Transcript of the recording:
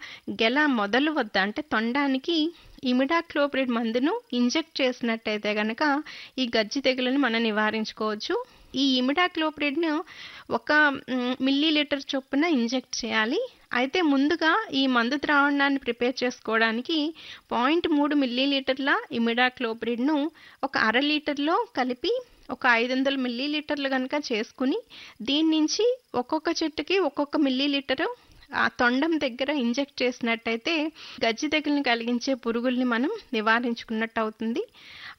గెల మొదలు వద్ద అంటే తొండానికి ఇమిడాక్లోప్రిడ్ మందును ఇంజెక్ట్ చేసినట్టయితే గనక ఈ గజ్జి తెగులుని మనం నివారించుకోవచ్చు ఈ ఇమిడాక్లోప్రిడ్ను ఒక మ్, మిల్లీ లీటర్ చొప్పున ఇంజెక్ట్ చేయాలి అయితే ముందుగా ఈ మందు ద్రావణాన్ని ప్రిపేర్ చేసుకోవడానికి పాయింట్ మూడు మిల్లీ లీటర్ల ఇమిడాక్లోప్రిడ్ను ఒక అర లీటర్లో కలిపి ఒక ఐదు వందల మిల్లీ లీటర్లు కనుక చేసుకుని దీని నుంచి ఒక్కొక్క చెట్టుకి ఒక్కొక్క మిల్లీ లీటరు ఆ తొండం దగ్గర ఇంజెక్ట్ చేసినట్టయితే గజ్జి తెగుల్ని కలిగించే పురుగుల్ని మనం నివారించుకున్నట్టు అవుతుంది